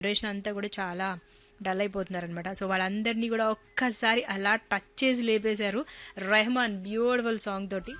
generation అంతా కూడా చాలా డల్ అయిపోతున్నారనమాట సో వాళ్ళందరినీ కూడా ఒక్కసారి అలా టచ్ చేసి లేపేశారు రెహమాన్ బ్యూటిఫుల్ సాంగ్ తోటి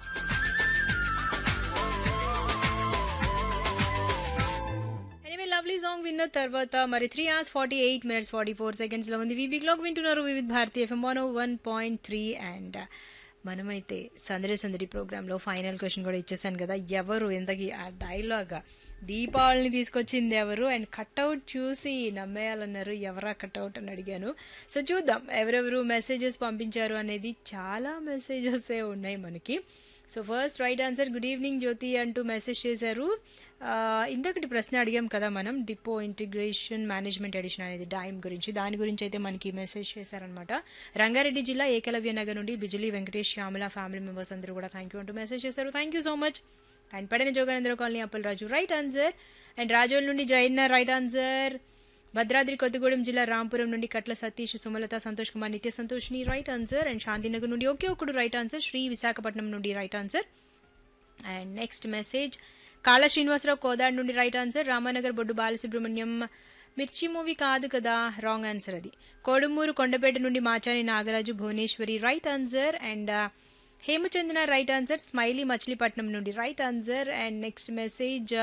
ఎనివే లవ్లీ సాంగ్ విన్న తర్వాత మరి three hours forty eight minutes forty four సెకండ్స్లో ఉంది వీబీ క్లాక్ వింటున్నారు Vividh Bharati FM one one point three and మనమైతే సందడి సందడి ప్రోగ్రాంలో ఫైనల్ క్వశ్చన్ కూడా ఇచ్చేసాను కదా ఎవరు ఎంతకి ఆ డైలాగ్ దీపావళిని తీసుకొచ్చింది ఎవరు అండ్ కట్అవుట్ చూసి నమ్మేయాలన్నారు ఎవరా కట్అవుట్ అని అడిగాను సో చూద్దాం ఎవరెవరు మెసేజెస్ పంపించారు అనేది చాలా మెసేజెస్ ఉన్నాయి మనకి so first right answer good evening Jyothi అంటూ మెసేజ్ చేశారు ఆ, ఇంతకటి ప్రశ్న అడిగాం కదా మనం డిపో ఇంటిగ్రేషన్ మేనేజ్మెంట్ ఎడిషన్ అనేది డైమ్ గురించి దాని గురించి అయితే మనకి మెసేజ్ చేశారనమాట రంగారెడ్డి జిల్లా ఏకలవ్య నగర్ నుండి బిజిలీ వెంకటేష్ శ్యామల ఫ్యామిలీ మెంబర్స్ అందరూ కూడా థ్యాంక్ యూ అంటూ మెసేజ్ చేశారు thank you so much and పడిన Jogananda colony Appal Raju right answer and Rajol నుండి జైన్న రైట్ ఆన్సర్ భద్రాద్రి కొత్తగూడెం జిల్లా రాంపురం నుండి కట్ల సతీష్ సుమలత సంతోష్ కుమార్ నిత్య సంతోష్ని రైట్ ఆన్సర్ అండ్ శాంతినగర్ నుండి ఒకే ఒకడు రైట్ ఆన్సర్ శ్రీ విశాఖపట్నం నుండి right answer and next message Kala Srinivasarao Kodad నుండి రైట్ ఆన్సర్ రామానగర్ బొడ్డు బాలసుబ్రహ్మణ్యం మిర్చి మూవీ కాదు కదా రాంగ్ ఆన్సర్ అది కోడుమూరు కొండపేట నుండి Machani Nagaraju Bhuvaneswari right answer and Hemachandana right answer smiley Machilipatnam నుండి right answer and next message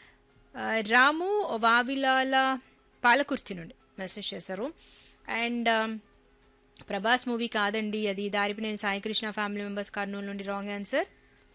Ramu Vavilala Palakurthi నుండి మెసేజ్ చేశారు అండ్ ప్రభాస్ మూవీ కాదండి అది దారిపినేని సాయికృష్ణ ఫ్యామిలీ మెంబర్స్ కర్నూలు నుండి రాంగ్ ఆన్సర్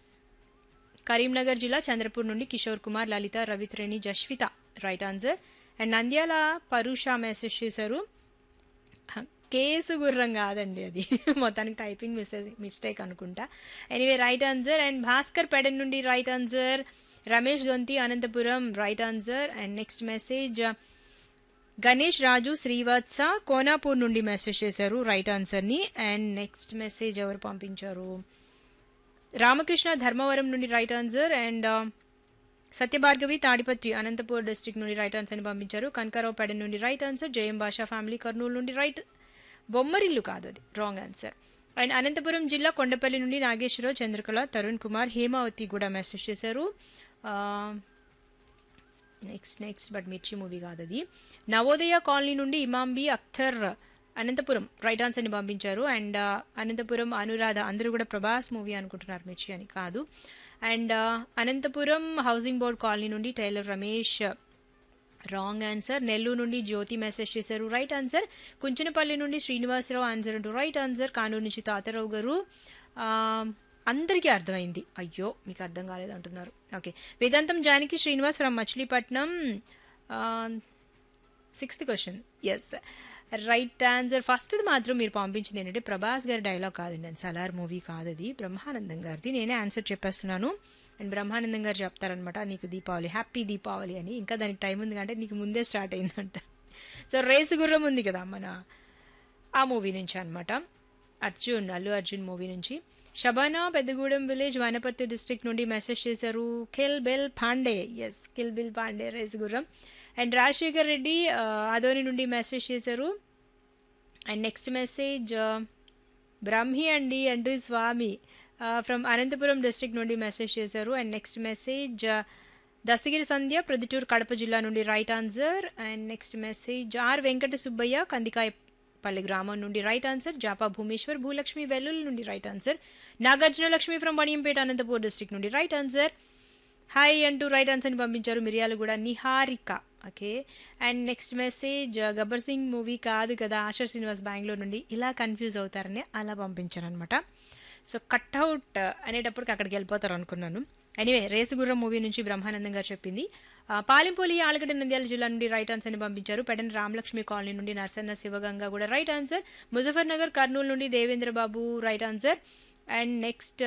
కరీంనగర్ జిల్లా చంద్రపూర్ నుండి Kishore Kumar Lalitha Ravithreni Jaswitha right answer and Nandyal పరుష మెసేజ్ చేశారు హ, కేసు గుర్రం కాదండి అది మొత్తానికి టైపింగ్ మిస్టేక్ మిస్టేక్ అనుకుంటా anyway right answer and Bhaskar Pedana నుండి right answer Ramesh Donthi Anantapuram right answer and next message Ganesh Raju Srivatsa Konapur నుండి మెసేజ్ చేశారు రైట్ ఆన్సర్ని అండ్ నెక్స్ట్ మెసేజ్ ఎవరు పంపించారు రామకృష్ణ ధర్మవరం నుండి right answer and Satyabhargavi Tadipatri Anantapur district నుండి రైట్ ఆన్సర్ని పంపించారు కనకారావు పెడ నుండి రైట్ ఆన్సర్ జయం భాషా ఫ్యామిలీ కర్నూలు నుండి రైట్ బొమ్మరిల్లు కాదు అది రాంగ్ ఆన్సర్ అండ్ అనంతపురం జిల్లా కొండపల్లి నుండి నాగేశ్వరరావు చంద్రకళ తరుణ్ కుమార్ హేమావతి కూడా మెసేజ్ చేశారు next next but Mirchi movie కాదు అది నవోదయ కాలనీ నుండి ఇమాంబి అఖ్తర్ అనంతపురం రైట్ ఆన్సర్ని పంపించారు అండ్ అనంతపురం అనురాధ అందరూ కూడా ప్రభాస్ మూవీ అనుకుంటున్నారు మిర్చి అని కాదు and Anantapuram housing board colony నుండి tailor Ramesh wrong answer Nellore నుండి జ్యోతి మెసేజ్ చేశారు రైట్ ఆన్సర్ కుంచనపల్లి నుండి శ్రీనివాసరావు ఆన్సర్ అంటూ రైట్ ఆన్సర్ కానూరు నుంచి తాతారావు గారు ఆ, అందరికీ అర్థమైంది అయ్యో మీకు అర్థం కాలేదు అంటున్నారు okay Vedantam Janaki Srinivas from Machilipatnam sixth question yes right answer first మాత్రం మీరు పంపించింది ఏంటంటే ప్రభాస్ గారి డైలాగ్ కాదండి అది సలార్ మూవీ కాదు అది బ్రహ్మానందం గారిది నేనే ఆన్సర్ చెప్పేస్తున్నాను అండ్ బ్రహ్మానందం గారు చెప్తారనమాట నీకు దీపావళి హ్యాపీ దీపావళి అని ఇంకా దానికి టైం ఉంది అంటే నీకు ముందే స్టార్ట్ అయిందంట సో రేసు గుర్రం ఉంది కదా మన ఆ మూవీ నుంచి అన్నమాట అర్జున్ అల్లు అర్జున్ మూవీ నుంచి షబానా పెద్దగూడెం విలేజ్ వనపర్తి డిస్ట్రిక్ట్ నుండి మెసేజ్ చేశారు kill bill Pandey yes kill bill Pandey Race Gurram and Rajasekhar Reddy ఆ, అదోని నుండి మెసేజ్ చేశారు అండ్ నెక్స్ట్ మెసేజ్ బ్రహ్మి అండి అంటూ స్వామి ఫ్రమ్ అనంతపురం డిస్ట్రిక్ట్ నుండి మెసేజ్ చేశారు and next message Dastagiri Sandhya Proddatur Kadapa జిల్లా నుండి right answer and next message R Venkata Subbaiah Kandikayapalli గ్రామం నుండి రైట్ ఆన్సర్ జాపా భూమేశ్వర్ భూలక్ష్మి వెల్లుల్లి నుండి right answer Nagarjuna Lakshmi from Vaniyampeta Anantapur district నుండి రైట్ ఆన్సర్ హాయ్ అంటూ రైట్ ఆన్సర్ని పంపించారు మిరియాలు కూడా Niharika okay and next message Gabbar Singh movie కాదు కదా ఆశా శ్రీనివాస్ బెంగళూరు నుండి ఇలా కన్ఫ్యూజ్ అవుతారని అలా పంపించాను అనమాట సో కట్అవుట్ అనేటప్పటికి అక్కడికి వెళ్ళిపోతారు అనుకున్నాను ఎనీవే రేసుగుర్రం మూవీ నుంచి బ్రహ్మానందం గారు చెప్పింది ఆ, పాలింపోలి ఆలగడ్డ నంద్యాల జిల్లా నుండి రైట్ ఆన్సర్ని పంపించారు పెడన్ రామలక్ష్మి కాలనీ నుండి నర్సన్న శివగంగా కూడా రైట్ ఆన్సర్ ముజఫర్ నగర్ కర్నూలు నుండి Devendra Babu right answer and next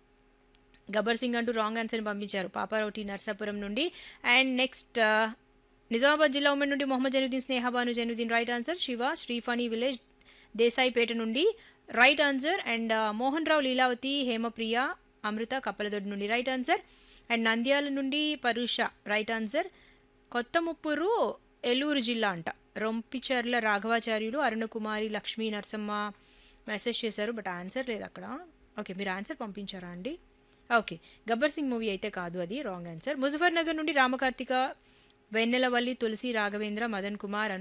Gabbar Singh అంటూ రాంగ్ ఆన్సర్ని పంపించారు పాపారోటి నర్సాపురం నుండి అండ్ నెక్స్ట్ నిజామాబాద్ జిల్లా ఉమెన్ నుండి Mohammed Januddin Snehabanu Januddin right answer Shiva Sriphani village Desaipet నుండి right answer and Mohan Rao Leelavathi Hemapriya Amrutha Kappaladoddi నుండి రైట్ ఆన్సర్ అండ్ నంద్యాల నుండి పరుష రైట్ ఆన్సర్ కొత్త ముప్పురు ఏలూరు జిల్లా అంట రొంపిచర్ల రాఘవాచార్యులు అరుణకుమారి లక్ష్మీ నరసమ్మ మెసేజ్ చేశారు బట్ ఆన్సర్ లేదు అక్కడ ఓకే మీరు ఆన్సర్ పంపించారా అండి ఓకే గబ్బర్ సింగ్ మూవీ అయితే కాదు అది రాంగ్ ఆన్సర్ ముజఫర్ నగర్ నుండి రామకార్తిక వెన్నెలవల్లి తులసి రాఘవేంద్ర మదన్ కుమార్